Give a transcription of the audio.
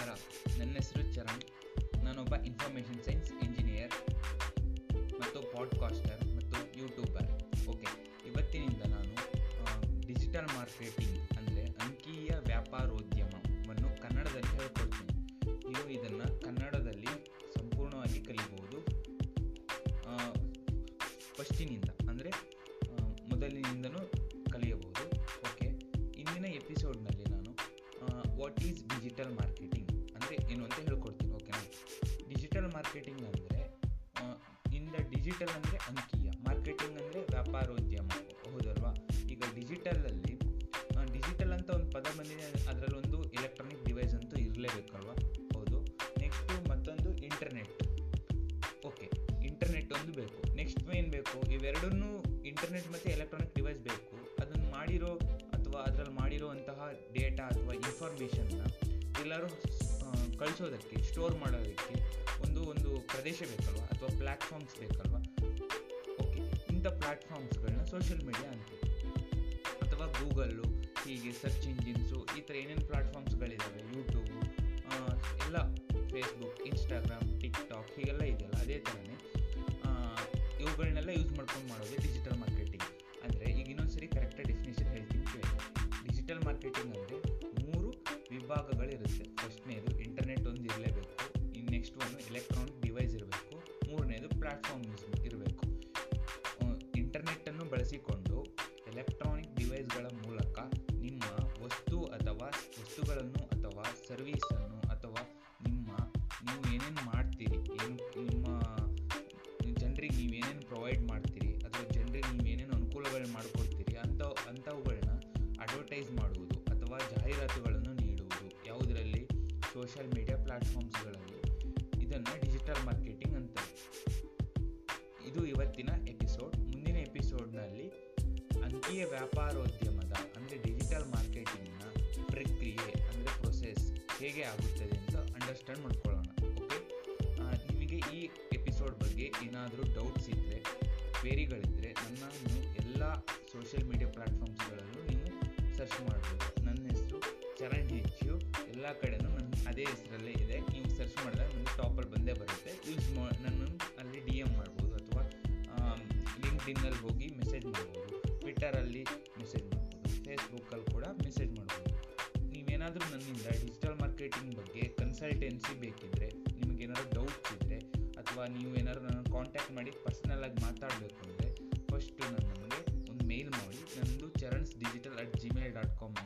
ನಮಸ್ಕಾರ ನನ್ನ ಹೆಸರು ಚರಣ್ ನಾನೊಬ್ಬ ಇನ್ಫಾರ್ಮೇಷನ್ ಸೈನ್ಸ್ ಇಂಜಿನಿಯರ್ ಮತ್ತು ಪಾಡ್ಕಾಸ್ಟರ್ ಮತ್ತು ಯೂಟ್ಯೂಬರ್ ಓಕೆ ಇವತ್ತಿನಿಂದ ನಾನು ಡಿಜಿಟಲ್ ಮಾರ್ಕೆಟಿಂಗ್ ಅಂದರೆ ಅಂಕೀಯ ವ್ಯಾಪಾರೋದ್ಯಮವನ್ನು ಕನ್ನಡದಲ್ಲಿ ಹೇಳ್ಕೊಡ್ತೀನಿ ನೀವು ಇದನ್ನು ಕನ್ನಡದಲ್ಲಿ ಸಂಪೂರ್ಣವಾಗಿ ಕಲಿಬಹುದು ಫಸ್ಟಿನಿಂದ ಅಂದರೆ ಮೊದಲಿನಿಂದನೂ ಕಲಿಯಬಹುದು ಓಕೆ ಇಂದಿನ ಎಪಿಸೋಡ್ನಲ್ಲಿ ನಾನು ವಾಟ್ ಈಸ್ ಡಿಜಿಟಲ್ ಮಾರ್ಕೆಟಿಂಗ್ ಅಂದರೆ ಏನು ಅಂತ ಹೇಳ್ಕೊಡ್ತೀನಿ ಓಕೆನಾ ಡಿಜಿಟಲ್ ಮಾರ್ಕೆಟಿಂಗ್ ಅಂದರೆ ಇಂದ ಡಿಜಿಟಲ್ ಅಂದರೆ ಅಂಕೀಯ ಮಾರ್ಕೆಟಿಂಗ್ ಅಂದರೆ ವ್ಯಾಪಾರೋದ್ಯಮ ಹೌದಲ್ವಾ ಈಗ ಡಿಜಿಟಲಲ್ಲಿ ಡಿಜಿಟಲ್ ಅಂತ ಒಂದು ಪದ ಬಂದಿದೆ ಅದರಲ್ಲೊಂದು ಎಲೆಕ್ಟ್ರಾನಿಕ್ ಡಿವೈಸ್ ಅಂತೂ ಇರಲೇಬೇಕಲ್ವಾ ಹೌದು ನೆಕ್ಸ್ಟು ಮತ್ತೊಂದು ಇಂಟರ್ನೆಟ್ ಓಕೆ ಇಂಟರ್ನೆಟ್ ಒಂದು ಬೇಕು ನೆಕ್ಸ್ಟ್ ಏನು ಬೇಕು ಇವೆರಡನ್ನೂ ಇಂಟರ್ನೆಟ್ ಮತ್ತು ಎಲೆಕ್ಟ್ರಾನಿಕ್ ಡಿವೈಸ್ ಬೇಕು ಅದನ್ನು ಮಾಡಿರೋ ಅಥವಾ ಅದರಲ್ಲಿ ಮಾಡಿರುವಂತಹ ಡೇಟಾ ಅಥವಾ ಇನ್ಫಾರ್ಮೇಷನ್ನ ಎಲ್ಲರೂ ಕಳಿಸೋದಕ್ಕೆ ಸ್ಟೋರ್ ಮಾಡೋದಕ್ಕೆ ಒಂದು ಒಂದು ಪ್ರದೇಶ ಬೇಕಲ್ವ ಅಥವಾ ಪ್ಲ್ಯಾಟ್ಫಾರ್ಮ್ಸ್ ಬೇಕಲ್ವ ಓಕೆ ಇಂಥ ಪ್ಲ್ಯಾಟ್ಫಾರ್ಮ್ಸ್ಗಳನ್ನ ಸೋಷಿಯಲ್ ಮೀಡಿಯಾ ಅಂತೀವಿ ಅಥವಾ ಗೂಗಲ್ಲು ಹೀಗೆ ಸರ್ಚ್ ಇಂಜಿನ್ಸು ಈ ಥರ ಏನೇನು ಪ್ಲ್ಯಾಟ್ಫಾರ್ಮ್ಸ್ಗಳಿದ್ದಾವೆ ಯೂಟ್ಯೂಬು ಎಲ್ಲ ಫೇಸ್ಬುಕ್ ಇನ್ಸ್ಟಾಗ್ರಾಮ್ ಟಿಕ್ ಟಾಕ್ ಹೀಗೆಲ್ಲ ಇದೆಯಲ್ಲ ಅದೇ ಥರನೇ ಇವುಗಳನ್ನೆಲ್ಲ ಯೂಸ್ ಮಾಡ್ಕೊಂಡು ಮಾಡೋದು ಡಿಜಿಟಲ್ ಮಾರ್ಕೆಟಿಂಗ್ ಅಂದರೆ ಈಗ ಇನ್ನೊಂದ್ಸರಿ ಕರೆಕ್ಟಾಗಿ ಡೆಫಿನೇಷನ್ ಹೇಳ್ತೀನಿ ಕೇಳಿ ಡಿಜಿಟಲ್ ಮಾರ್ಕೆಟಿಂಗ್ ಅಂದರೆ ಮೂರು ವಿಭಾಗಗಳಿರುತ್ತೆ ಫಸ್ಟ್ನೇದು ಇಂಟರ್ನೆಟ್ ಒಂದು ಇರಲೇಬೇಕು ಇನ್ನು ನೆಕ್ಸ್ಟ್ ಒಂದು ಎಲೆಕ್ಟ್ರಾನಿಕ್ ಡಿವೈಸ್ ಇರಬೇಕು ಮೂರನೇದು ಪ್ಲ್ಯಾಟ್ಫಾರ್ಮ್ ಯೂಸ್ ಇರಬೇಕು ಇಂಟರ್ನೆಟ್ಟನ್ನು ಬಳಸಿಕೊಂಡು ಎಲೆಕ್ಟ್ರಾನಿಕ್ ಡಿವೈಸ್ಗಳ ಮೂಲಕ ನಿಮ್ಮ ವಸ್ತು ಅಥವಾ ವಸ್ತುಗಳನ್ನು ಅಥವಾ ಸರ್ವೀಸನ್ನು ಅಥವಾ ನಿಮ್ಮ ನೀವು ಏನೇನು ಮಾಡ್ತೀರಿ ಏನು ನಿಮ್ಮ ಜನರಿಗೆ ನೀವು ಏನೇನು ಪ್ರೊವೈಡ್ ಮಾಡ್ತೀರಿ ಅಥವಾ ಜನರಿಗೆ ನೀವು ಏನೇನು ಅನುಕೂಲಗಳು ಮಾಡಿಕೊಡ್ತೀರಿ ಅಂಥ ಅಂಥವುಗಳನ್ನ ಅಡ್ವರ್ಟೈಸ್ ಮಾಡುವುದು ಅಥವಾ ಜಾಹೀರಾತುಗಳನ್ನು ನೀಡುವುದು ಯಾವುದರಲ್ಲಿ ಸೋಷಿಯಲ್ ಮೀಡಿಯಾ ಪ್ಲ್ಯಾಟ್ಫಾರ್ಮ್ಸ್ಗಳಲ್ಲಿ ಇದನ್ನು ಡಿಜಿಟಲ್ ಮಾರ್ಕೆಟಿಂಗ್ ಅಂತಾರೆ ಇದು ಇವತ್ತಿನ ಎಪಿಸೋಡ್ ಮುಂದಿನ ಎಪಿಸೋಡ್ನಲ್ಲಿ ಅಂಕೀಯ ವ್ಯಾಪಾರೋದ್ಯಮದ ಅಂದರೆ ಡಿಜಿಟಲ್ ಮಾರ್ಕೆಟಿಂಗ್ನ ಪ್ರಕ್ರಿಯೆ ಅಂದರೆ ಪ್ರೊಸೆಸ್ ಹೇಗೆ ಆಗುತ್ತದೆ ಅಂತ ಅಂಡರ್ಸ್ಟ್ಯಾಂಡ್ ಮಾಡ್ಕೊಳ್ಳೋಣ ಓಕೆ ನಿಮಗೆ ಈ ಎಪಿಸೋಡ್ ಬಗ್ಗೆ ಏನಾದರೂ ಡೌಟ್ಸ್ ಇದ್ದರೆ ಕ್ವೇರಿಗಳಿದ್ದರೆ ನನ್ನನ್ನು ಎಲ್ಲ ಸೋಷಿಯಲ್ ಮೀಡಿಯಾ ಪ್ಲ್ಯಾಟ್ಫಾರ್ಮ್ಸ್ಗಳಲ್ಲೂ ನೀವು ಸರ್ಚ್ ಮಾಡ್ಬೋದು ನನ್ನ ಹೆಸರು ಚರಣ್ ಹೆಚ್ಚು ಎಲ್ಲ ಕಡೆನೂ ನನ್ನ ಅದೇ ಹೆಸರಲ್ಲೇ ಇದೆ ನೀವು ಸರ್ಚ್ ಮಾಡಿದಾಗ ನನಗೆ ಟಾಪಲ್ಲಿ ಬಂದೇ ಬರುತ್ತೆ ಯೂಸ್ ಮಾ ನನ್ನನ್ನು ಅಲ್ಲಿ ಡಿ ಎಮ್ ಮಾಡ್ಬೋದು ಅಥವಾ ಲಿಂಕ್ಡಿನ್ನಲ್ಲಿ ಹೋಗಿ ಮೆಸೇಜ್ ಮಾಡ್ಬೋದು ಟ್ವಿಟ್ಟರಲ್ಲಿ ಮೆಸೇಜ್ ಮಾಡ್ಬೋದು ಫೇಸ್ಬುಕ್ಕಲ್ಲಿ ಕೂಡ ಮೆಸೇಜ್ ಮಾಡ್ಬೋದು ನೀವೇನಾದರೂ ನನ್ನಿಂದ ಡಿಜಿಟಲ್ ಮಾರ್ಕೆಟಿಂಗ್ ಬಗ್ಗೆ ಕನ್ಸಲ್ಟೆನ್ಸಿ ಬೇಕಿದ್ದರೆ ನಿಮಗೇನಾದ್ರು ಡೌಟ್ಸ್ ಇದ್ದರೆ ಅಥವಾ ನೀವು ಏನಾದ್ರು ನನ್ನ ಕಾಂಟ್ಯಾಕ್ಟ್ ಮಾಡಿ ಪರ್ಸ್ನಲಾಗಿ ಮಾತಾಡಬೇಕು ಅಂದರೆ ಫಸ್ಟು ನಾನು ನಮಗೆ ಒಂದು ಮೇಲ್ ಮಾಡಿ ನನ್ನದು Charan's digital at Gmail dot com